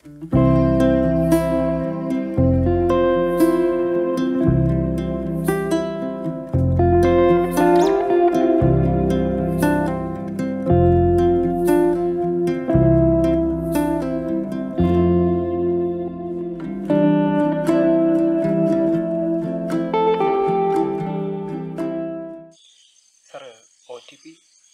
Sir O T P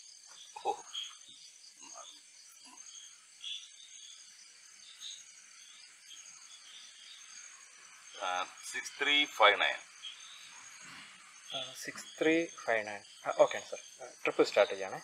six three five nine six three five nine okay sir trip start ചെയ്യണേ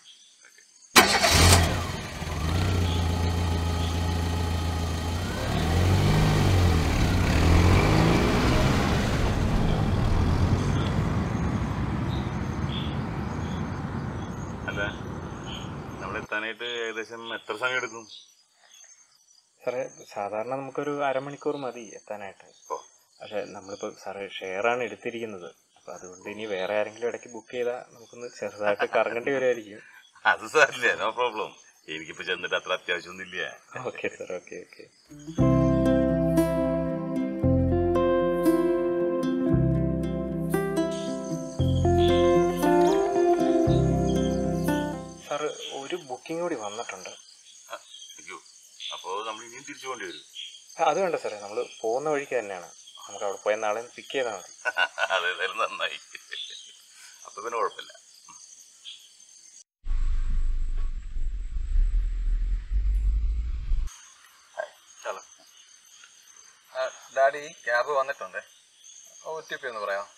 അല്ല നമ്മൾ എത്താനായിട്ട് ഏകദേശം എത്ര സമയം എടുക്കും സാറേ സാധാരണ നമുക്കൊരു അരമണിക്കൂർ മതി എത്താനായിട്ട് ഓ പക്ഷേ നമ്മളിപ്പോൾ സാറ് ഷെയറാണ് എടുത്തിരിക്കുന്നത് അപ്പോൾ അതുകൊണ്ട് ഇനി വേറെ ആരെങ്കിലും ഇടയ്ക്ക് ബുക്ക് ചെയ്താൽ നമുക്കൊന്ന് ചെറുതായിട്ട് കറങ്ങേണ്ടി വരുമായിരിക്കും അത് സാരില്ല നോ പ്രോബ്ലം എനിക്കിപ്പോ ചെന്നിട്ട് അത്ര അത്യാവശ്യമൊന്നുമില്ല okay sir okay okay sir ഒരു ബുക്കിംഗ് കൂടി വന്നിട്ടുണ്ട് അയ്യോ അപ്പോൾ നമ്മൾ ഇനിയും തിരിച്ചു പോകേണ്ടി വരും ആ, അത് വേണ്ട സാറേ നമ്മൾ പോകുന്ന വഴിക്ക് തന്നെയാണ് നമുക്ക് അവിടെ പോയ നാളെ പിക്ക് ചെയ്താൽ മതി അതേതായാലും നന്നായി അപ്പൊ പിന്നെ കുഴപ്പമില്ല ഹലോ ഡാഡി ക്യാബ് വന്നിട്ടുണ്ട് ഒ ടി പി ഒന്ന് പറയാമോ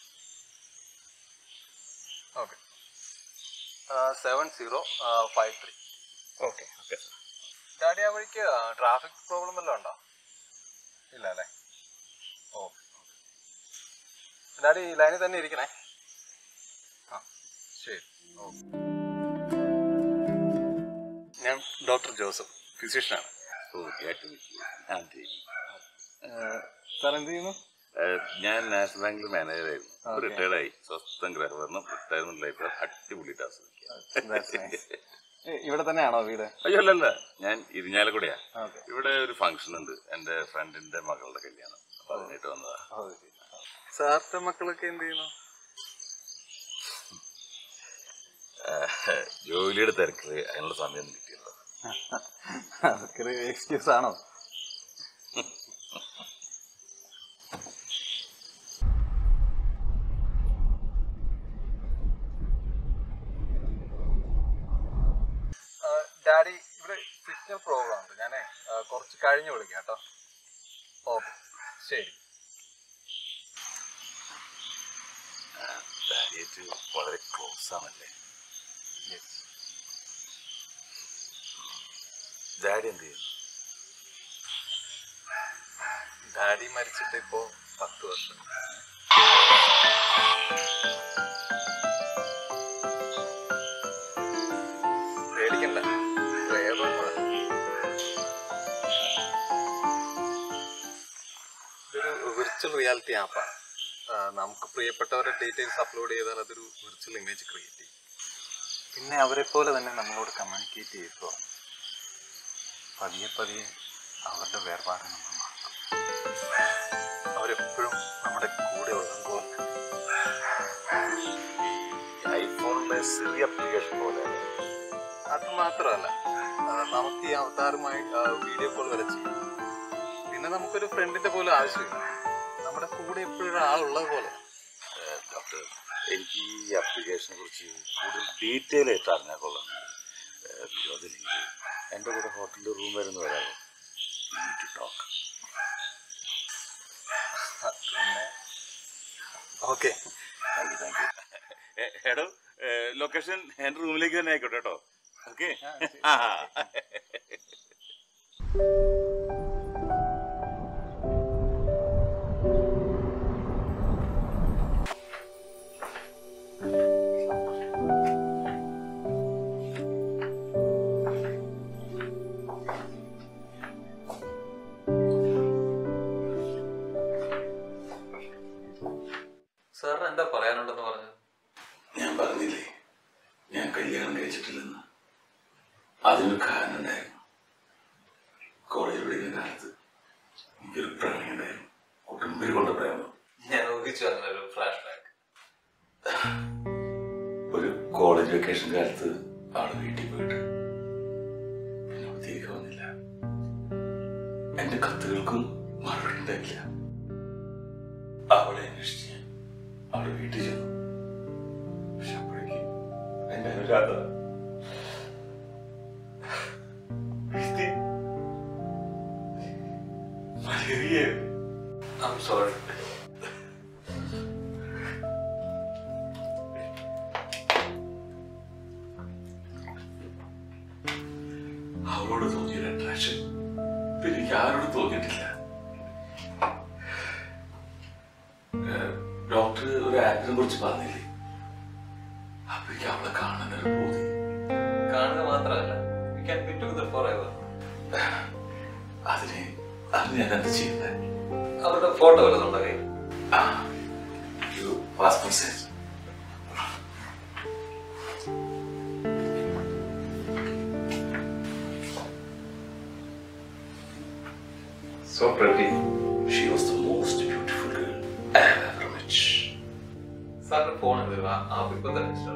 okay seven zero five three okay okay sir daddy ആ വഴിക്ക് ട്രാഫിക് പ്രോബ്ലം വല്ലതും ഉണ്ടോ ഇല്ല അല്ലേ ഓക്കെ ഡാഡി ലൈനിൽ തന്നെ ഇരിക്കണേ ആ ശരി ഓക്കെ ഞാൻ ഡോക്ടർ ജോസഫ് ഫിസിഷ്യനാണ് ഓ കേട്ടു ഞാൻ ചെയ്യും. സാർ എന്ത് ചെയ്യുന്നു ഏഹ്, ഞാൻ നാഷണൽ ബാങ്കിൽ മാനേജറായിരുന്നു Okay. റിട്ടയർഡ് ആയി സ്വസ്ഥം ഗ്രഹഭരണം റിട്ടയർമെന്റ് ലൈഫ് അടിപൊളിയിട്ട് That's nice. ഏ, ഇവിടെ തന്നെയാണോ വീട് അയ്യോ അല്ലല്ല ഞാൻ ഇരിഞ്ഞാലക്കുടയാ ഓക്കെ ഇവിടെ ഒരു ഫംഗ്ഷൻ ഉണ്ട് എന്റെ ഫ്രണ്ടിന്റെ മകളുടെ കല്യാണം അപ്പൊ അതിനായിട്ട് വന്നതാ സാറിന്റെ മക്കളൊക്കെ എന്ത് ചെയ്യുന്നു ഏഹ്, ജോലിയുടെ തിരക്കില് അതിനുള്ള സമയം കിട്ടിയല്ലോ അതൊക്കെ ഒരു എക്സ്ക്യൂസ് ആണോ ഡാഡി ഇവിടെ സിഗ്നൽ പ്രോഗ്രാം ഉണ്ട് ഞാനേ ആ, കുറച്ച് കഴിഞ്ഞ് വിളിക്കാം കേട്ടോ ഓക്കെ ശരി ഡാഡിയായിട്ട് വളരെ ക്ലോസ് ആണല്ലേ ഡാഡി എന്ത് ചെയ്യുന്നു ഡാഡി മരിച്ചിട്ട് ഇപ്പോ പത്ത് വർഷം പേടിക്കണ്ട പ്രേതമൊന്നുമല്ല. ഇതൊരു വിർച്വൽ റിയാലിറ്റി ആപ്പാണ് നമുക്ക് പ്രിയപ്പെട്ടവരുടെ ഡീറ്റെയിൽസ് അപ്ലോഡ് ചെയ്താൽ അതൊരു വിർച്വൽ ഇമേജ് ക്രിയേറ്റ് ചെയ്യും പിന്നെ അവരെ പോലെ തന്നെ നമ്മളോട് കമ്മ്യൂണിക്കേറ്റ് ചെയ്യുമ്പോൾ പതിയെ പതിയെ അവരുടെ വേർപാട് നമ്മൾ മാറ്റും അവരെപ്പോഴും നമ്മുടെ കൂടെ ഉള്ളതുപോലെ ഐഫോണിലെ സിറി അപ്ലിക്കേഷൻ പോലെ അത് മാത്രമല്ല ആ, നമുക്ക് ഈ അവതാറുമായി വീഡിയോ കോൾ വരെ ചെയ്യാം പിന്നെ നമുക്കൊരു ഫ്രണ്ടിന്റെ പോലും ആവശ്യമില്ല നമ്മുടെ കൂടെ എപ്പോഴും ഒരാളുള്ളത് പോലെ ഏഹ്, ഡോക്ടർ എനിക്ക് ഈ അപ്ലിക്കേഷനെ കുറിച്ച് കൂടുതൽ ഡീറ്റെയിൽ ആയിട്ട് അറിഞ്ഞാൽ കൊള്ളാം ഏഹ്, വിരോധമില്ലെങ്കിൽ എൻ്റെ കൂടെ ഹോട്ടലിൽ റൂം വരുന്ന വരാമോ ടോക്ക് പിന്നെ okay thank you thank you എടോ ലൊക്കേഷൻ എൻ്റെ റൂമിലേക്ക് തന്നെ ആയിക്കോട്ടെ കേട്ടോ ഓക്കെ ആ, സാറിന് എന്താ പറയാനുണ്ടെന്ന് പറഞ്ഞു ഞാൻ പറഞ്ഞില്ലേ ഞാൻ കല്യാണം കഴിച്ചിട്ടില്ലെന്ന് അതിനൊരു കാരണം വെക്കേഷൻ കാലത്ത് ആള് വീട്ടിൽ പോയിട്ട് പിന്നെ അവൾ തിരികെ വന്നില്ല എന്റെ കത്തുകൾക്കും മറുപടി ഉണ്ടായില്ല അവളെ അന്വേഷിച്ച് ഞാൻ അവളുടെ വീട്ടിൽ ചെന്നു പക്ഷെ അപ്പോഴേക്കും എന്റെ അനുരാധ വീഴ്ത്തി. മലേറിയ ഐ സോറി അവളോട് തോന്നിയൊരു അട്രാക്ഷൻ പിന്നെ എനിക്ക് ആരോട് തോന്നിയിട്ടില്ല ഏഹ്, ഡോക്ടർ ഒരു ആക്ടറിനെ കുറിച്ച് പറഞ്ഞില്ലേ അപ്പോഴേക്കും അവളെ കാണാൻ ഒരു ബോധി കാണുക മാത്രമല്ല we can be together forever അതിന് അതിന് ഞാൻ എന്താ ചെയ്യുന്നത് അവരുടെ ഫോട്ടോ വല്ലതുണ്ടോ കയ്യിൽ ആ ഒരു passport size So pretty. She was the most beautiful girl I have ever met. സാറിന്റെ ഫോൺ എടുക്കുക ആപ്പ് ഇപ്പൊ തന്നെ ഇൻസ്റ്റാൾ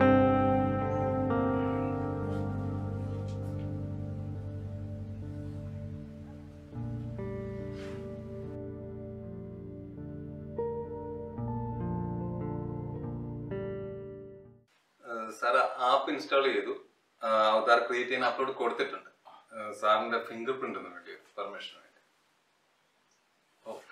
സാർ ആപ്പ് ഇൻസ്റ്റാൾ ചെയ്തു ആ, അവതാർ ക്രിയേറ്റ് ചെയ്യാൻ അപ്ലോഡ് കൊടുത്തിട്ടുണ്ട് ആ, സാറിന്റെ ഫിംഗർ പ്രിന്റ് ഒന്ന് വേണ്ടി പെർമിഷൻ വേണ്ടി ഓക്കെ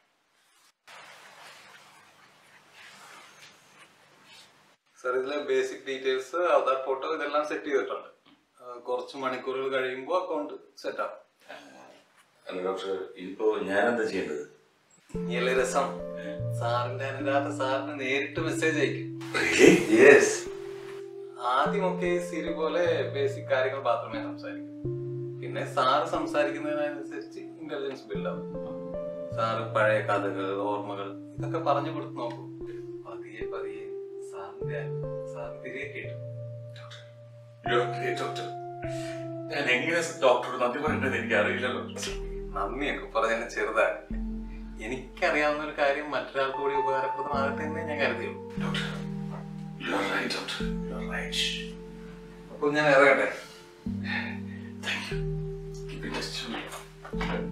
സാർ ഇതിലെ ബേസിക് ഡീറ്റെയിൽസ് അവതാർ ഫോട്ടോ ഇതെല്ലാം സെറ്റ് ചെയ്തിട്ടുണ്ട് ആ, കുറച്ച് മണിക്കൂറുകൾ കഴിയുമ്പോൾ അക്കൗണ്ട് സെറ്റ് ആവും അല്ല ഡോക്ടർ ഇപ്പോ ഞാൻ എന്താ ചെയ്യേണ്ടത് ഇനിയല്ലേ രസം സാറിന്റെ അനുരാധ സാറിന് നേരിട്ട് മെസ്സേജ് അയക്കും Really? യെസ് ആദ്യമൊക്കെ ഈ സിരി പോലെ ബേസിക് കാര്യങ്ങൾ മാത്രമേ സംസാരിക്കൂ പിന്നെ സാറ് സംസാരിക്കുന്നതിനനുസരിച്ച് ഇന്റലിജൻസ് ബിൽഡ് ആവും സാറ് പഴയ കഥകൾ ഓർമ്മകൾ ഇതൊക്കെ പറഞ്ഞു കൊടുത്ത് നോക്കൂ പതിയെ പതിയെ സാറിന്റെ സാറിന് തിരികെ കേട്ടു You are great, doctor. ഞാൻ എങ്ങനെ ഡോക്ടറോട് നന്ദി പറയേണ്ടത് എനിക്ക് അറിയില്ല ഡോക്ടർ നന്ദിയൊക്കെ പറഞ്ഞ ചെറുതാണ് എനിക്കറിയാവുന്ന ഒരു കാര്യം മറ്റൊരാൾക്ക് കൂടി ഉപകാരപ്രദമാകട്ടെ എന്ന് ഞാൻ കരുതിയുള്ളൂ doctor you are right doctor you are right അപ്പോൾ ഞാൻ ഇറങ്ങട്ടെ thank you keep it touch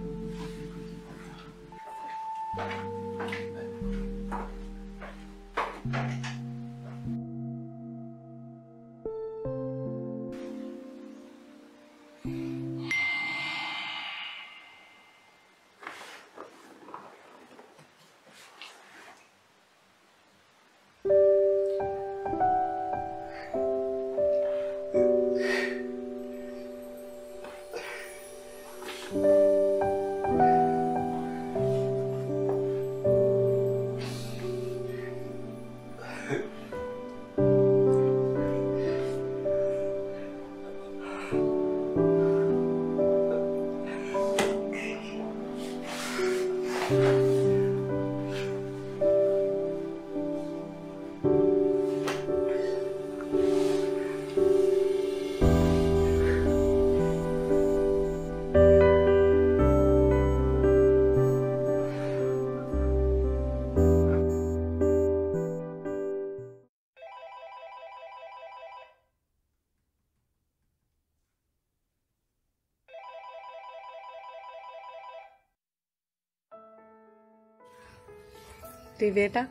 ദിവ്യേട്ടാ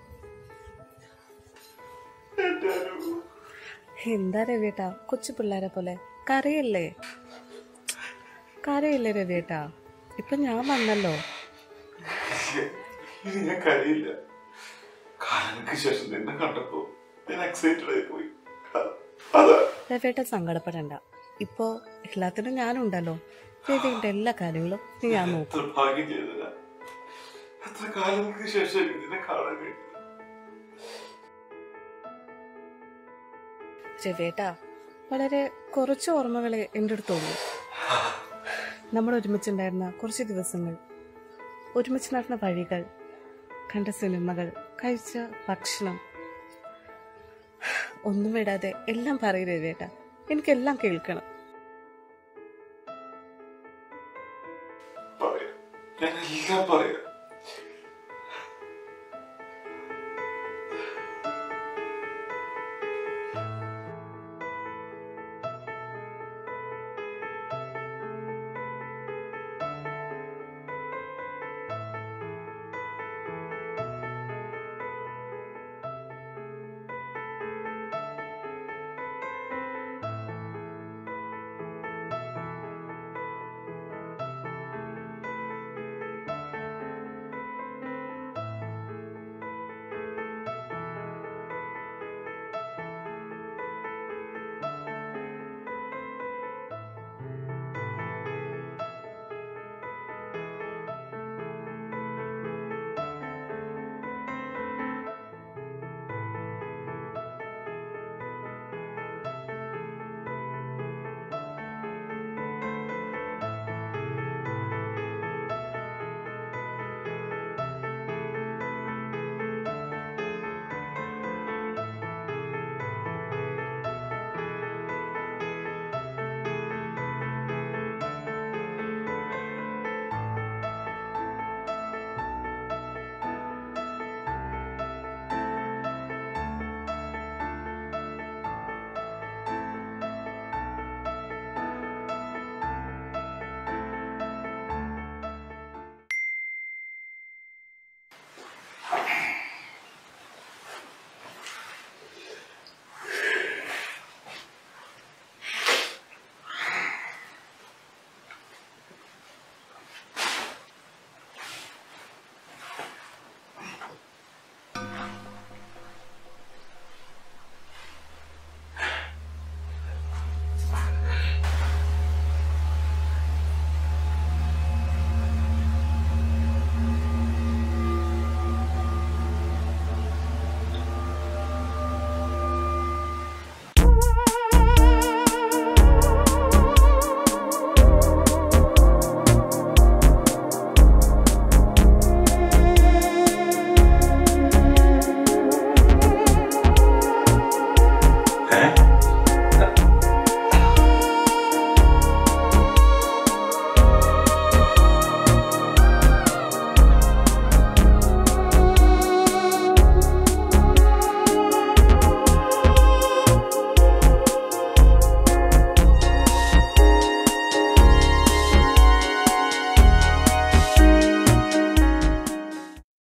എന്താ രവിയേട്ടാ കൊച്ചു പിള്ളേരെ പോലെ കരയല്ലേ കരയില്ലേ രവിയേട്ടാ ഇപ്പൊ ഞാൻ വന്നല്ലോ ഇനി ഞാൻ കഴിയില്ല കാലങ്ങൾക്ക് ശേഷം നിന്നെ കണ്ടപ്പോ ഞാൻ എക്സൈറ്റഡ് ആയി പോയി അതാ രവിയേട്ട സങ്കടപ്പെടണ്ട ഇപ്പോ എല്ലാത്തിനും ഞാനുണ്ടല്ലോ രവിയുടെ എല്ലാ കാര്യങ്ങളും നീ ഞാൻ നോക്കും എത്ര ഭാഗ്യം ചെയ്തതാ എത്ര കാലങ്ങൾക്ക് ശേഷം എനിക്ക് നിന്നെ കാണാൻ കഴിഞ്ഞത് രവിയേട്ടാ വളരെ കുറച്ച് ഓർമ്മകളെ എൻ്റെ അടുത്തുള്ളൂ നമ്മൾ ഒരുമിച്ചുണ്ടായിരുന്ന കുറച്ച് ദിവസങ്ങൾ ഒരുമിച്ച് നടന്ന വഴികൾ കണ്ട സിനിമകൾ കഴിച്ച ഭക്ഷണം ഒന്നും വിടാതെ എല്ലാം പറയും രവിയേട്ടാ എനിക്കെല്ലാം കേൾക്കണം പറയാം ഞാൻ എല്ലാം പറയാം